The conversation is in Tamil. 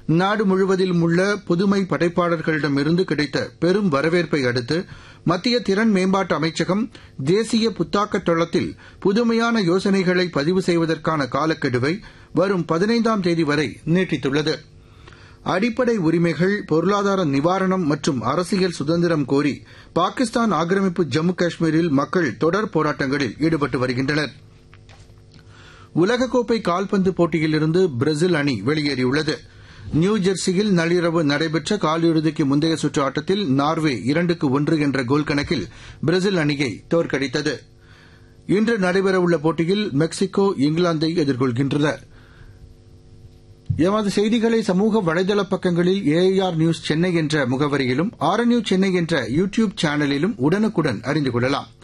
நாடு முழுவதிலும் உள்ள புதுமை படைப்பாளர்களிடமிருந்து கிடைத்த பெரும் வரவேற்பை அடுத்து மத்திய திறன் மேம்பாட்டு அமைச்சகம் தேசிய புத்தாக்க தளத்தில் புதுமையான யோசனைகளை பதிவு செய்வதற்கான காலக்கெடுவை வரும் பதினைந்தாம் தேதி வரை நீட்டித்துள்ளது அடிப்படை உரிமைகள் பொருளாதார நிவாரணம் மற்றும் அரசியல் சுதந்திரம் கோரி பாகிஸ்தான் ஆக்கிரமிப்பு ஜம்மு காஷ்மீரில் மக்கள் தொடர் போராட்டங்களில் ஈடுபட்டு வருகின்றனர் உலகக்கோப்பை கால்பந்து போட்டியிலிருந்து பிரேசில் அணி வெளியேறியுள்ளது நியூ ஜெர்சியில் நள்ளிரவு நடைபெற்ற காலிறுதிக்கு முந்தைய சுற்று ஆட்டத்தில் நார்வே இரண்டுக்கு ஒன்று என்ற கோல் கணக்கில் பிரேசில் அணியை தோற்கடித்தது இன்று நடைபெறவுள்ள போட்டியில் மெக்சிகோ இங்கிலாந்தை எதிர்கொள்கின்றன எமது செய்திகளை சமூக வலைதள பக்கங்களில் ஏஐஆர் நியூஸ் சென்னை என்ற முகவரியிலும் ஆர் நியூஸ் சென்னை என்ற யூ டியூப் சேனலிலும் உடனுக்குடன் அறிந்து கொள்ளலாம்